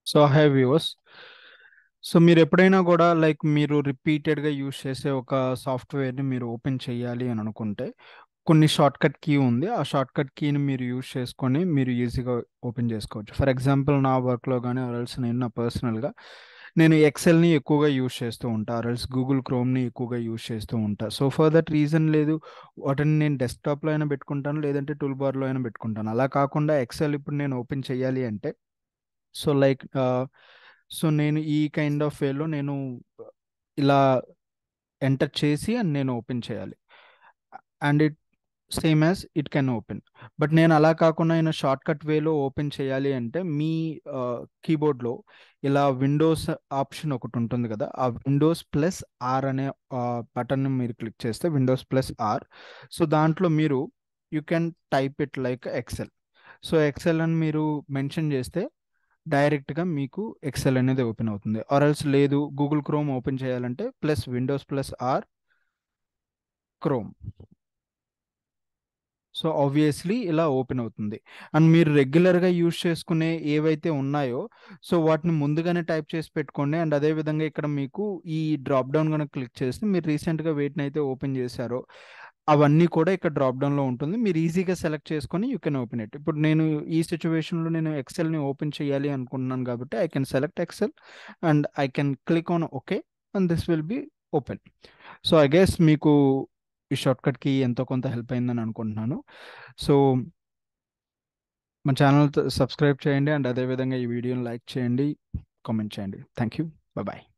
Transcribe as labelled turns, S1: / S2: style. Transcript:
S1: so high viewers so మీరు ఎప్పుడైనా కూడా లైక్ మీరు రిపీటెడ్గా యూజ్ చేసే ఒక సాఫ్ట్వేర్ని మీరు ఓపెన్ చేయాలి అని అనుకుంటే కొన్ని షార్ట్ కట్ కీ ఉంది ఆ షార్ట్ కట్ కీని మీరు యూజ్ చేసుకొని మీరు ఈజీగా ఓపెన్ చేసుకోవచ్చు ఫర్ ఎగ్జాంపుల్ నా వర్క్లో కానీ ఆర్ఎల్స్ నేను నా పర్సనల్గా నేను ఎక్సెల్ని ఎక్కువగా యూజ్ చేస్తూ ఉంటా ఆర్ఎల్స్ గూగుల్ క్రోమ్ని ఎక్కువగా యూజ్ చేస్తూ ఉంటా సో ఫర్ దట్ రీజన్ లేదు వాటిని నేను డెస్క్టాప్లో అయినా పెట్టుకుంటాను లేదంటే టూల్ బార్లో అయినా పెట్టుకుంటాను అలా కాకుండా ఎక్సెల్ ఇప్పుడు నేను ఓపెన్ చేయాలి అంటే సో లైక్ సో నేను ఈ కైండ్ ఆఫ్ వేలో నేను ఇలా ఎంటర్ చేసి అండ్ నేను ఓపెన్ చేయాలి and it same as it can open but నేను అలా కాకుండా నేను షార్ట్ కట్ వేలో ఓపెన్ చేయాలి అంటే మీ కీబోర్డ్లో ఇలా విండోస్ ఆప్షన్ ఒకటి ఉంటుంది కదా ఆ విండోస్ ప్లస్ ఆర్ అనే బటన్ మీరు క్లిక్ చేస్తే విండోస్ ప్లస్ ఆర్ సో దాంట్లో మీరు you can type it like Excel so Excel అని మీరు మెన్షన్ చేస్తే డైరెక్ట్గా మీకు ఎక్సెల్ అనేది ఓపెన్ అవుతుంది ఆర్ ఎల్స్ లేదు గూగుల్ క్రోమ్ ఓపెన్ చేయాలంటే plus Windows plus R Chrome so obviously ఇలా ఓపెన్ అవుతుంది అండ్ మీరు రెగ్యులర్గా యూజ్ చేసుకునే ఏవైతే ఉన్నాయో సో వాటిని ముందుగానే టైప్ చేసి పెట్టుకోండి అండ్ అదేవిధంగా ఇక్కడ మీకు ఈ డ్రాప్ డౌన్ కనుక క్లిక్ చేస్తే మీరు రీసెంట్గా వేటిని అయితే ఓపెన్ చేశారో అవన్నీ కూడా ఇక్కడ డ్రాప్ డౌన్లో ఉంటుంది మీరు ఈజీగా సెలెక్ట్ చేసుకొని యూ కెన్ ఓపెన్ ఇట్ ఇప్పుడు నేను ఈ సిచ్యువేషన్లో నేను ఎక్సెల్ని ఓపెన్ చేయాలి అనుకుంటున్నాను కాబట్టి I can select Excel and I can click on okay and this will be open so I guess మీకు ఈ షార్ట్కట్కి ఎంతో కొంత హెల్ప్ అయిందని అనుకుంటున్నాను సో మా ఛానల్ సబ్స్క్రైబ్ చేయండి అండ్ అదేవిధంగా ఈ వీడియోని లైక్ చేయండి కామెంట్ చేయండి థ్యాంక్ యూ బాయ్